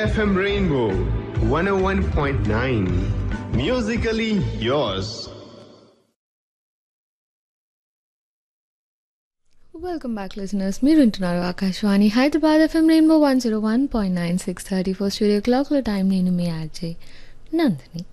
FM Rainbow 101.9. Musically yours. Welcome back listeners మీరు వింటున్నారు Akashvani Hyderabad FM rainbow one zero one point nine six thirty four studio క్లాక్లో time నేను మీ add Nandini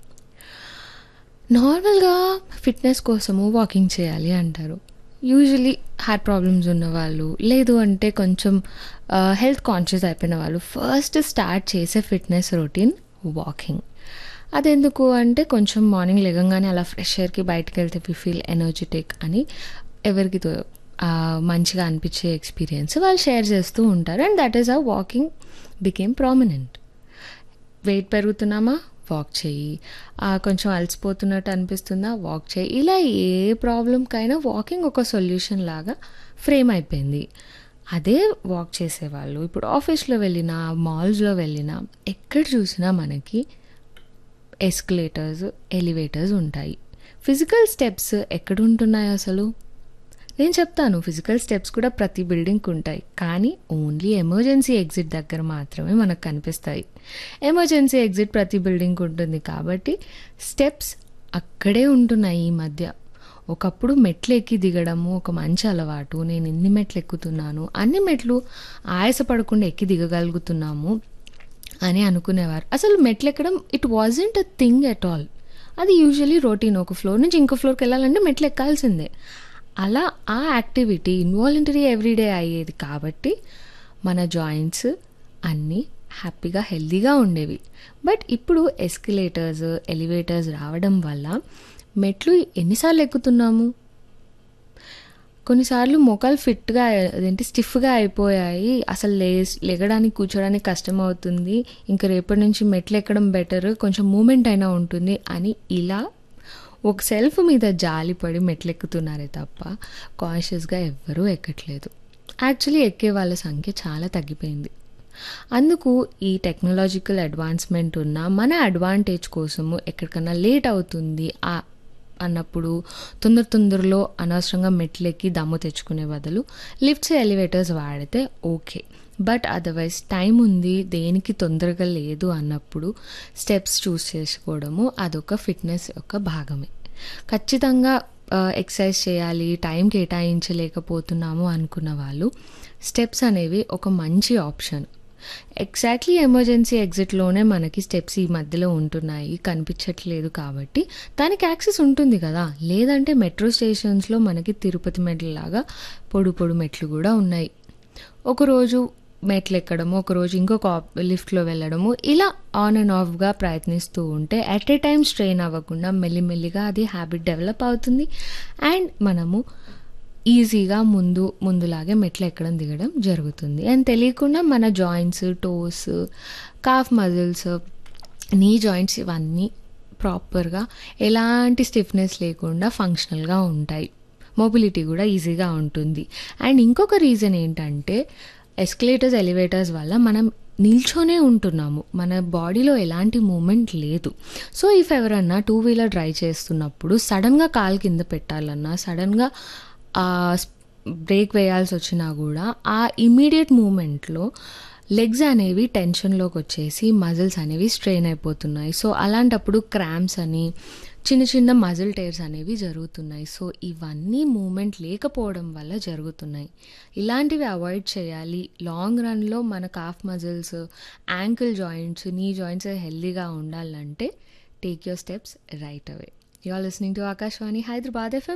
నార్మల్గా fitness కోసము వాకింగ్ చేయాలి అంటారు యూజువలీ హార్ట్ ప్రాబ్లమ్స్ ఉన్న వాళ్ళు లేదు అంటే కొంచెం హెల్త్ కాన్షియస్ అయిపోయిన వాళ్ళు ఫస్ట్ స్టార్ట్ చేసే ఫిట్నెస్ రొటీన్ వాకింగ్ అదెందుకు అంటే కొంచెం మార్నింగ్ లేగంగానే అలా ఫ్రెష్ ఎయిర్కి బయటకు వెళ్తే వి ఫీల్ ఎనర్జెటిక్ అని ఎవరికి తో- ఆ, మంచిగా అనిపించే ఎక్స్పీరియన్స్ వాళ్ళు షేర్ చేస్తూ ఉంటారు and that is a walking became prominent weight పెరుగుతున్నామా వాక్ చేయి ఆ, కొంచెం అలసిపోతున్నట్టు అనిపిస్తుందా వాక్ చేయి ఇలా ఏ ప్రాబ్లంకైనా వాకింగ్ ఒక సొల్యూషన్ లాగా ఫ్రేమ్ అయిపోయింది అదే వాక్ చేసేవాళ్ళు ఇప్పుడు ఆఫీస్లో వెళ్ళినా మాల్స్లో వెళ్ళినా ఎక్కడ చూసినా మనకి ఎస్కలేటర్స్ ఎలివేటర్స్ ఉంటాయి ఫిజికల్ స్టెప్స్ ఎక్కడ ఉంటున్నాయి అసలు నేను చెప్తాను ఫిజికల్ స్టెప్స్ కూడా ప్రతి బిల్డింగ్కి ఉంటాయి కానీ ఓన్లీ ఎమర్జెన్సీ ఎగ్జిట్ దగ్గర మాత్రమే మనకు కనిపిస్తాయి ఎమర్జెన్సీ ఎగ్జిట్ ప్రతి బిల్డింగ్కి ఉంటుంది కాబట్టి స్టెప్స్ అక్కడే ఉంటున్నాయి ఈ మధ్య ఒకప్పుడు మెట్లు ఎక్కి దిగడము ఒక మంచి అలవాటు నేను ఎన్ని మెట్లు ఎక్కుతున్నాను అన్ని మెట్లు ఆయాసపడకుండా ఎక్కి దిగగలుగుతున్నాము అని అనుకునేవారు అసలు మెట్లు ఎక్కడం it wasn't a thing at all అది యూజువలీ రొటీన్ ఒక ఫ్లోర్ నుంచి ఇంకో ఫ్లోర్కి వెళ్ళాలంటే మెట్లు ఎక్కాల్సిందే అలా ఆ యాక్టివిటీ ఇన్వాలంటరీ ఎవ్రీడే అయ్యేది కాబట్టి మన జాయింట్స్ అన్నీ హ్యాపీగా హెల్దీగా ఉండేవి బట్ ఇప్పుడు ఎస్కలేటర్స్ ఎలివేటర్స్ రావడం వల్ల మెట్లు ఎన్నిసార్లు ఎక్కుతున్నాము కొన్నిసార్లు మొక్కలు ఫిట్గా అదేంటి స్టిఫ్గా అయిపోయాయి అసలు లే లెగడానికి కూర్చోడానికి కష్టం అవుతుంది ఇంకా రేపటి నుంచి మెట్లు ఎక్కడం బెటర్ కొంచెం మూమెంట్ అయినా ఉంటుంది అని ఇలా ఒక సెల్ఫ్ మీద జాలిపడి మెట్లు ఎక్కుతున్నారే తప్ప కాన్షియస్గా ఎవ్వరూ ఎక్కట్లేదు యాక్చువల్లీ ఎక్కే వాళ్ళ సంఖ్య చాలా తగ్గిపోయింది అందుకు ఈ టెక్నాలజికల్ అడ్వాన్స్మెంట్ ఉన్న మన అడ్వాంటేజ్ కోసము ఎక్కడికన్నా లేట్ అవుతుంది ఆ అన్నప్పుడు తొందర తొందరలో అనవసరంగా మెట్లెక్కి దమ్ము తెచ్చుకునే బదులు లిఫ్ట్స్ ఎలివేటర్స్ వాడితే ఓకే బట్ అదర్వైజ్ టైం ఉంది దేనికి తొందరగా లేదు అన్నప్పుడు స్టెప్స్ చూస్ చేసుకోవడము అదొక ఫిట్నెస్ యొక్క భాగమే ఖచ్చితంగా ఎక్సర్సైజ్ చేయాలి టైం కేటాయించలేకపోతున్నాము అనుకున్న వాళ్ళు స్టెప్స్ అనేవి ఒక మంచి ఆప్షన్ ఎగ్జాక్ట్లీ ఎమర్జెన్సీ ఎగ్జిట్లోనే మనకి స్టెప్స్ ఈ మధ్యలో ఉంటున్నాయి కనిపించట్లేదు కాబట్టి దానికి యాక్సెస్ ఉంటుంది కదా లేదంటే మెట్రో స్టేషన్స్లో మనకి తిరుపతి మెట్లలాగా పొడు పొడు మెట్లు కూడా ఉన్నాయి ఒకరోజు మెట్లు ఎక్కడము ఒకరోజు ఇంకొక ఆప్- లిఫ్ట్లో వెళ్ళడము ఇలా ఆన్ అండ్ ఆఫ్గా ప్రయత్నిస్తూ ఉంటే అట్ ఏ టైం స్ట్రెయిన్ అవ్వకుండా మెల్లిమెల్లిగా అది హ్యాబిట్ డెవలప్ అవుతుంది అండ్ మనము ఈజీగా ముందు ముందులాగే మెట్లు ఎక్కడం దిగడం జరుగుతుంది అండ్ తెలియకుండా మన joints toes calf muscles knee joints ఇవన్నీ ప్రాపర్గా ఎలాంటి స్టిఫ్నెస్ లేకుండా ఫంక్షనల్గా ఉంటాయి మొబిలిటీ కూడా ఈజీగా ఉంటుంది అండ్ ఇంకొక రీజన్ ఏంటంటే ఎస్కలేటర్స్ ఎలివేటర్స్ వల్ల మనం నిల్చొనే ఉంటున్నాము మన బాడీలో ఎలాంటి మూమెంట్ లేదు సో ఇఫ్ ఎవరన్నా టూ వీలర్ డ్రైవ్ చేస్తున్నప్పుడు సడన్గా కాలు కింద పెట్టాలన్నా సడన్గా బ్రేక్ వేయాల్సి వచ్చినా కూడా ఆ ఇమీడియట్ మూమెంట్లో లెగ్స్ అనేవి టెన్షన్లోకి వచ్చేసి మజిల్స్ అనేవి స్ట్రెయిన్ అయిపోతున్నాయి సో అలాంటప్పుడు క్రాంప్స్ అని చిన్న చిన్న మజిల్ టైర్స్ అనేవి జరుగుతున్నాయి సో ఇవన్నీ మూమెంట్ లేకపోవడం వల్ల జరుగుతున్నాయి ఇలాంటివి అవాయిడ్ చేయాలి లాంగ్ రన్లో మన calf muscles ankle joints knee joints హెల్దీగా ఉండాలంటే take your steps right away you are listening to Akashvani Hyderabad FM